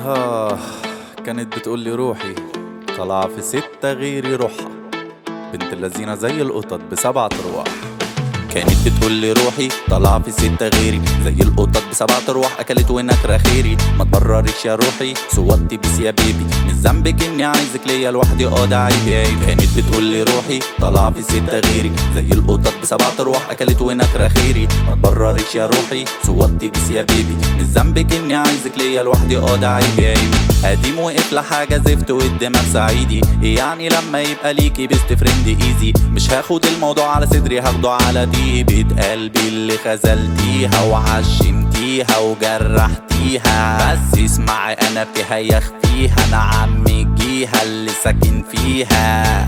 آه كانت بتقول لي روحي طلع في ستة غيري روحها بنت اللذينة زي القطط بسبعة أرواح كانت بتقول لي روحي طلع في ستة غيري زي القطط بسبعة أرواح أكلت ونكرة خيري ما تبررش يا روحي صوتي بس يا بيبي مش ذنبك إني عايزك ليا لوحدي اه ده عيبي عيب كانت بتقول لي روحي طلع في ستة غيري زي القطط بسبعة أرواح أكلت ونكرة خيري ما تبررش يا روحي صوتي بس يا بيبي مش ذنبك إني عايزك ليا لوحدي اه ده عيبي عيب قديم وقف لحاجة زفت والدماغ سعيدي إيه يعني لما يبقى ليكي بيست فريند ايزي مش هاخد الموضوع على صدري هاخده على ديبة قلبي اللي خذلتيها وعشمتيها وجرحتيها بس اسمعي انا فيها يخفيها انا عمي جيها اللي ساكن فيها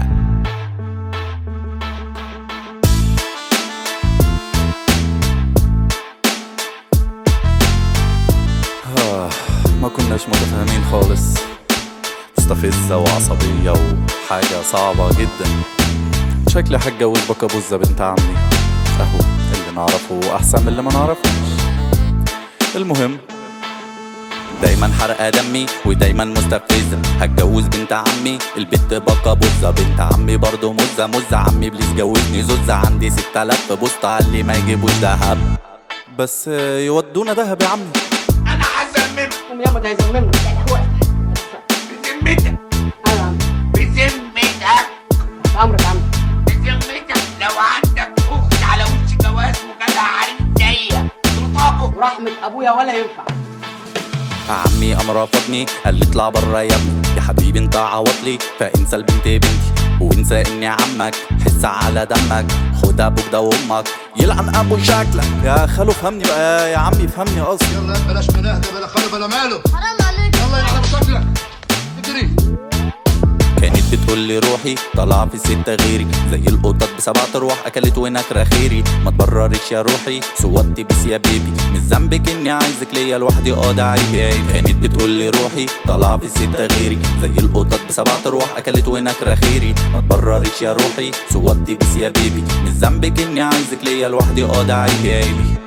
آه ما كناش متفاهمين خالص مستفزة وعصبية وحاجة صعبة جدا شكلي هتجوز بكابوزة بنت عمي اهو اللي نعرفه احسن من اللي ما نعرفوش المهم دايما حرقة دمي ودايما مستفزة هتجوز بنت عمي البت بكابوزة بنت عمي برضو مزة مزة عمي بليز جوزني زوزة عندي ست آلاف بوسط علي ما يجيبوش دهب بس يودونا دهب يا عمي انا هسمم قوم يابا ده هيزممنا لا هو بذمتك ايوه يا عم بذمتك في امرك يا عم بذمتك لو عندك اخت على وش جواز وجالها عريس زيك تطابق ورحمة ابويا ولا ينفع عمي قام رفضني قال لي اطلع بره يا ابني يا حبيبي انت عوضلي فانسى البنت بنتي وانسى اني عمك حس على دمك خد ابوك ده وامك يلعن ابو شكلك يا خالو فهمني بقى يا عمي فهمني اصلا يلا بلاش مناهدة بلا خلو بلا ماله حرام عليك يلا يلعب شكلك اجري كانت بتقول لي روحي طلع في ستة غيري زي القطط بسبعة أرواح أكلت ونكرة خيري ما تبررش يا روحي صوتي بس يا بيبي مش ذنبك إني عايزك ليا لوحدي اه ده عيبي عيب كانت بتقول لي روحي طلع في ستة غيري زي القطط بسبعة أرواح أكلت ونكرة خيري ما تبررش يا روحي صوتي بس يا بيبي مش ذنبك إني عايزك ليا لوحدي اه ده عيبي عيبي